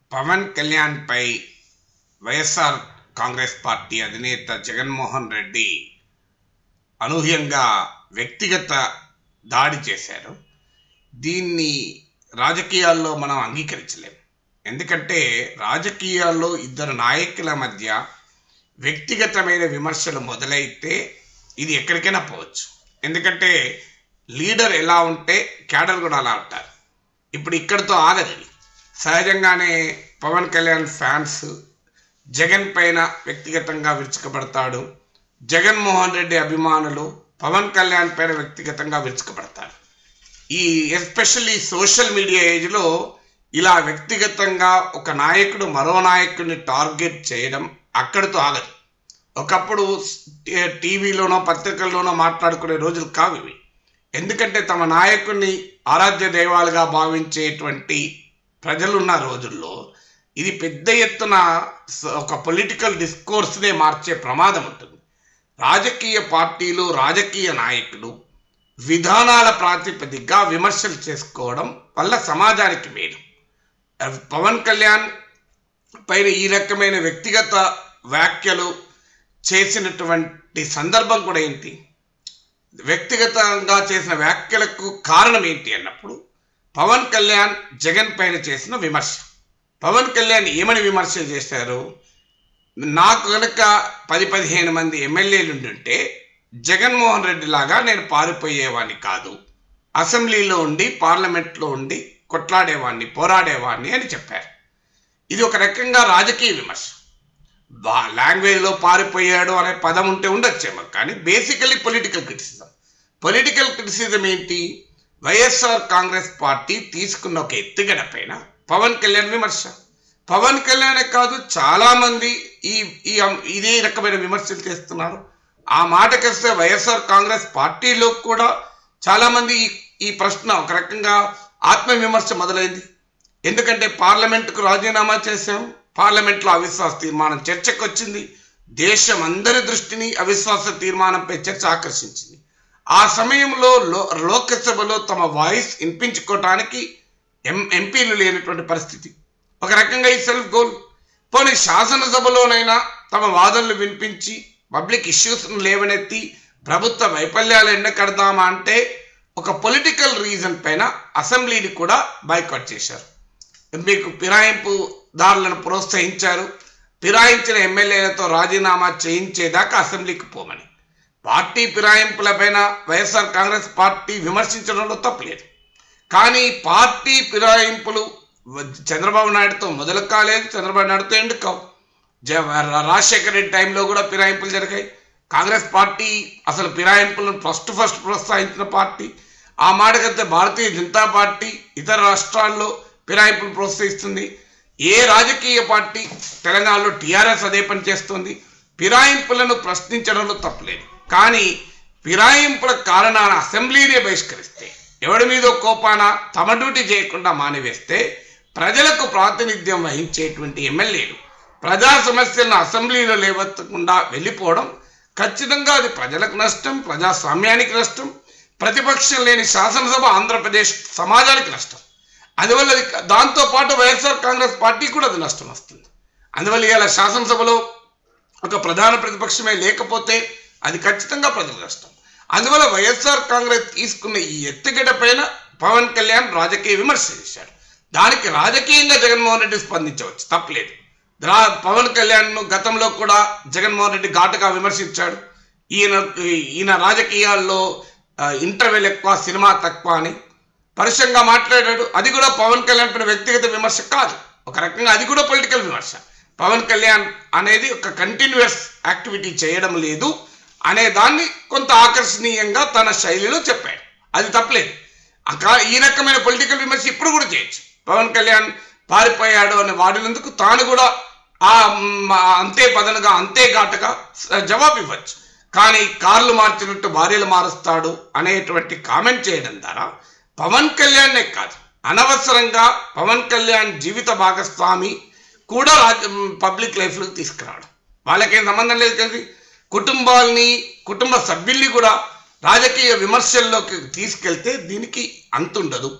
పవన్ కళ్యాణ్పై వైఎస్ఆర్ కాంగ్రెస్ పార్టీ అధినేత జగన్మోహన్ రెడ్డి అనూహ్యంగా వ్యక్తిగత దాడి చేశారు దీన్ని రాజకీయాల్లో మనం అంగీకరించలేం ఎందుకంటే రాజకీయాల్లో ఇద్దరు నాయకుల మధ్య వ్యక్తిగతమైన విమర్శలు మొదలైతే ఇది ఎక్కడికైనా పోవచ్చు ఎందుకంటే లీడర్ ఎలా ఉంటే క్యాడర్ కూడా అలా ఉంటారు ఇప్పుడు ఇక్కడితో ఆగదు ఇది. సహజంగానే పవన్ కళ్యాణ్ ఫ్యాన్స్ జగన్ పైన వ్యక్తిగతంగా విరుచుకపడతాడు జగన్మోహన్ రెడ్డి అభిమానులు పవన్ కళ్యాణ్ పైన వ్యక్తిగతంగా విరుచుకపడతారు ఈ ఎస్పెషల్లీ సోషల్ మీడియా ఏజ్లో ఇలా వ్యక్తిగతంగా ఒక నాయకుడు మరో నాయకుడిని టార్గెట్ చేయడం అక్కడితో ఆగదు ఒకప్పుడు టీ- టీవీలోనో పత్రికల్లోనో మాట్లాడుకునే రోజులు కావు ఇవి ఎందుకంటే తమ నాయకుడిని ఆరాధ్య దైవాలుగా భావించేటువంటి ప్రజలున్న రోజుల్లో ఇది పెద్ద ఎత్తున స- ఒక పొలిటికల్ డిస్కోర్స్నే మార్చే ప్రమాదం ఉంటుంది రాజకీయ పార్టీలు రాజకీయ నాయకులు విధానాల ప్రాతిపదికగా విమర్శలు చేసుకోవడం వల్ల సమాజానికి మేలు పవన్ కళ్యాణ్ పైన ఈ రకమైన వ్యక్తిగత వ్యాఖ్యలు చేసినటువంటి సందర్భం కూడా ఏంటి వ్యక్తిగతంగా చేసిన వ్యాఖ్యలకు కారణం ఏంటి అన్నప్పుడు పవన్ కళ్యాణ్ జగన్ పైన చేసిన విమర్శ పవన్ కళ్యాణ్ ఏమని విమర్శలు చేశారు నాకు కనుక పది పదిహేను మంది ఎమ్మెల్యేలు ఉండుంటే జగన్మోహన్ రెడ్డి లాగా నేను పారిపోయేవాడిని కాదు అసెంబ్లీలో ఉండి పార్లమెంట్లో ఉండి కొట్లాడేవాడిని పోరాడేవాడిని అని చెప్పారు ఇది ఒక రకంగా రాజకీయ విమర్శ బా లాంగ్వేజ్లో పారిపోయాడు అనే పదం ఉంటే ఉండొచ్చేమో కానీ basically political criticism political criticism ఏంటి వైఎస్ఆర్ కాంగ్రెస్ పార్టీ తీసుకున్న ఒక ఎత్తుగడ పైన పవన్ కళ్యాణ్ విమర్శ పవన్ కళ్యాణ్ కాదు చాలా మంది ఈ ఈ అం- ఇదే రకమైన విమర్శలు చేస్తున్నారు ఆ మాటకొస్తే వైఎస్ఆర్ కాంగ్రెస్ పార్టీలో కూడా చాలా మంది ఈ ఈ ప్రశ్న ఒక రకంగా ఆత్మవిమర్శ మొదలైంది ఎందుకంటే పార్లమెంటుకు రాజీనామా చేశాం పార్లమెంట్లో అవిశ్వాస తీర్మానం చర్చకు వచ్చింది దేశం అందరి దృష్టిని అవిశ్వాస తీర్మానంపై చర్చ ఆకర్షించింది ఆ సమయంలో లో లోకసభలో తమ వాయిస్ వినిపించుకోవటానికి ఎం ఎంపీలు లేనటువంటి పరిస్థితి ఒక రకంగా ఈ సెల్ఫ్ గోల్ పోనీ శాసనసభలోనైనా తమ వాదనలు వినిపించి పబ్లిక్ ఇష్యూస్ లేవనెత్తి ప్రభుత్వ వైఫల్యాలు ఎండకడదామా అంటే ఒక పొలిటికల్ రీజన్ పైన అసెంబ్లీని కూడా బైకాట్ చేశారు మీకు ఫిరాయింపు దారులను ప్రోత్సహించారు ఫిరాయించిన ఎమ్మెల్యేలతో రాజీనామా చేయించేదాకా అసెంబ్లీకి పోమని పార్టీ ఫిరాయింపులపైన వైఎస్ఆర్ కాంగ్రెస్ పార్టీ విమర్శించడంలో తప్పలేదు కానీ పార్టీ ఫిరాయింపులు వ- చంద్రబాబు నాయుడుతో మొదలు కాలేదు చంద్రబాబు నాయుడుతో ఎండు కావు జ- రాజశేఖర రెడ్డి టైంలో కూడా ఫిరాయింపులు జరిగాయి కాంగ్రెస్ పార్టీ అసలు ఫిరాయింపులను ఫస్ట్ ఫస్ట్ ప్రోత్సహించిన పార్టీ ఆ మాటకైతే భారతీయ జనతా పార్టీ ఇతర రాష్ట్రాల్లో ఫిరాయింపులు ప్రోత్సహిస్తుంది ఏ రాజకీయ పార్టీ తెలంగాణలో టీఆర్ఎస్ అదే పని చేస్తుంది ఫిరాయింపులను ప్రశ్నించడంలో తప్పలేదు కానీ ఫిరాయింపుల కారణాన అసెంబ్లీనే బహిష్కరిస్తే ఎవడి మీదో కోపాన తమ డ్యూటీ చేయకుండా మానివేస్తే ప్రజలకు ప్రాతినిధ్యం వహించేటువంటి ఎమ్మెల్యేలు ప్రజా సమస్యలను అసెంబ్లీలో లేవెత్తకుండా వెళ్ళిపోవడం ఖచ్చితంగా అది ప్రజలకు నష్టం ప్రజాస్వామ్యానికి నష్టం ప్రతిపక్షం లేని శాసనసభ ఆంధ్రప్రదేశ్ సమాజానికి నష్టం అందువల్ల అది దాంతో పాటు వైఎస్ఆర్ కాంగ్రెస్ పార్టీ కూడా అది నష్టం వస్తుంది అందువల్ల ఇవాళ శాసనసభలో ఒక ప్రధాన ప్రతిపక్షమే లేకపోతే అది ఖచ్చితంగా ప్రజలకు నష్టం అందువల్ల వైఎస్ఆర్ కాంగ్రెస్ తీసుకున్న ఈ ఎత్తుగడ పైన పవన్ కళ్యాణ్ రాజకీయ విమర్శ చేశాడు దానికి రాజకీయంగా జగన్మోహన్ రెడ్డి స్పందించవచ్చు తప్పలేదు రా పవన్ కళ్యాణ్ను గతంలో కూడా జగన్మోహన్ రెడ్డి ఘాటుగా విమర్శించాడు ఈయన ఈయన రాజకీయాల్లో ఆ, ఇంటర్వెల్ ఎక్కువ సినిమా తక్కువ అని పరుషంగా మాట్లాడాడు అది కూడా పవన్ కళ్యాణ్ పైన వ్యక్తిగత విమర్శ కాదు ఒక రకంగా అది కూడా పొలిటికల్ విమర్శ పవన్ కళ్యాణ్ అనేది ఒక కంటిన్యూస్ యాక్టివిటీ చేయడం లేదు అనే దాన్ని కొంత ఆకర్షణీయంగా తన శైలిలో చెప్పాడు అది తప్పలేదు అకా- ఈ రకమైన పొలిటికల్ విమర్శ ఇప్పుడు కూడా చేయొచ్చు పవన్ కళ్యాణ్ పారిపోయాడు అని వాడినందుకు తాను కూడా ఆ మ్, అంతే పదనుగా అంతే ఘాటుగా స- జవాబు ఇవ్వచ్చు కానీ కార్లు మార్చినట్టు భార్యలు మారుస్తాడు అనేటువంటి కామెంట్ చేయడం ద్వారా పవన్ కళ్యాణ్నే కాదు అనవసరంగా పవన్ కళ్యాణ్ జీవిత భాగస్వామి కూడా రాజ పబ్లిక్ లైఫ్లోకి తీసుకురావడం వాళ్ళకేం సంబంధం లేదు కదా కుటుంబాల్ని కుటుంబ సభ్యుల్ని కూడా రాజకీయ విమర్శల్లోకి తీసుకెళ్తే దీనికి అంతుండదు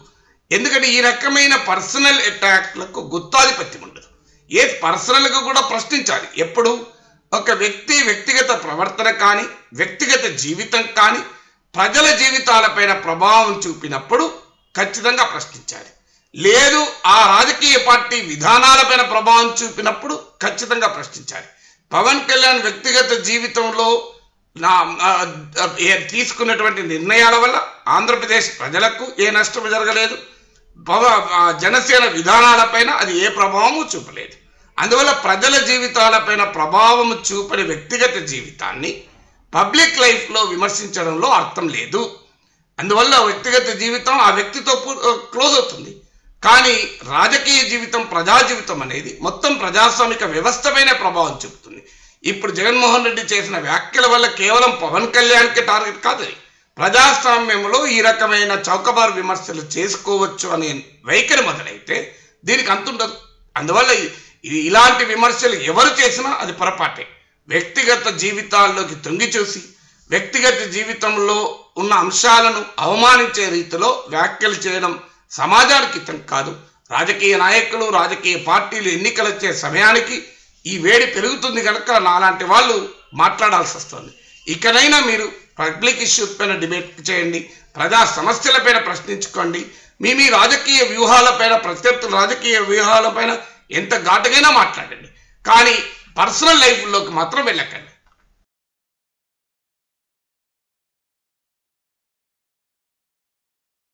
ఎందుకంటే ఈ రకమైన పర్సనల్ అటాక్లకు గుత్తాధిపత్యం ఉండదు ఏ పర్సనల్గా కూడా ప్రశ్నించాలి ఎప్పుడు ఒక వ్యక్తి వ్యక్తిగత ప్రవర్తన కానీ వ్యక్తిగత జీవితం కానీ ప్రజల జీవితాలపైన ప్రభావం చూపినప్పుడు ఖచ్చితంగా ప్రశ్నించాలి లేదు ఆ రాజకీయ పార్టీ విధానాలపైన ప్రభావం చూపినప్పుడు ఖచ్చితంగా ప్రశ్నించాలి పవన్ కళ్యాణ్ వ్యక్తిగత జీవితంలో నా ఆ, ఆ, ఏ- తీసుకున్నటువంటి నిర్ణయాల వల్ల ఆంధ్రప్రదేశ్ ప్రజలకు ఏ నష్టం జరగలేదు పవ ఆ, జనసేన విధానాలపైన అది ఏ ప్రభావము చూపలేదు అందువల్ల ప్రజల జీవితాలపైన ప్రభావం చూపని వ్యక్తిగత జీవితాన్ని పబ్లిక్ లైఫ్లో విమర్శించడంలో అర్థం లేదు అందువల్ల వ్యక్తిగత జీవితం ఆ వ్యక్తితో పూ- క్లోజ్ అవుతుంది కానీ రాజకీయ జీవితం ప్రజా జీవితం అనేది మొత్తం ప్రజాస్వామిక వ్యవస్థపైనే ప్రభావం చూపుతుంది ఇప్పుడు జగన్మోహన్ రెడ్డి చేసిన వ్యాఖ్యల వల్ల కేవలం పవన్ కళ్యాణ్కి టార్గెట్ కాదు అది. ప్రజాస్వామ్యంలో ఈ రకమైన చౌకబారు విమర్శలు చేసుకోవచ్చు అనే వైఖరి మొదలైతే దీనికి అంతుండదు అందువల్ల ఇ- ఇది ఇలాంటి విమర్శలు ఎవరు చేసినా అది పొరపాటే వ్యక్తిగత జీవితాల్లోకి తొంగి చూసి వ్యక్తిగత జీవితంలో ఉన్న అంశాలను అవమానించే రీతిలో వ్యాఖ్యలు చేయడం సమాజానికి హితం కాదు రాజకీయ నాయకులు రాజకీయ పార్టీలు ఎన్నికలు వచ్చే సమయానికి ఈ వేడి పెరుగుతుంది కనుక నాలాంటి వాళ్ళు మాట్లాడాల్సి వస్తుంది ఇకనైనా మీరు పబ్లిక్ ఇష్యూస్ పైన డిబేట్ చేయండి ప్రజా సమస్యలపైన ప్రశ్నించుకోండి మీ మీ రాజకీయ వ్యూహాలపైన ప్రత్యర్థుల రాజకీయ వ్యూహాలపైన ఎంత ఘాటుగైనా మాట్లాడండి కానీ పర్సనల్ లైఫ్లోకి మాత్రం వెళ్ళకండి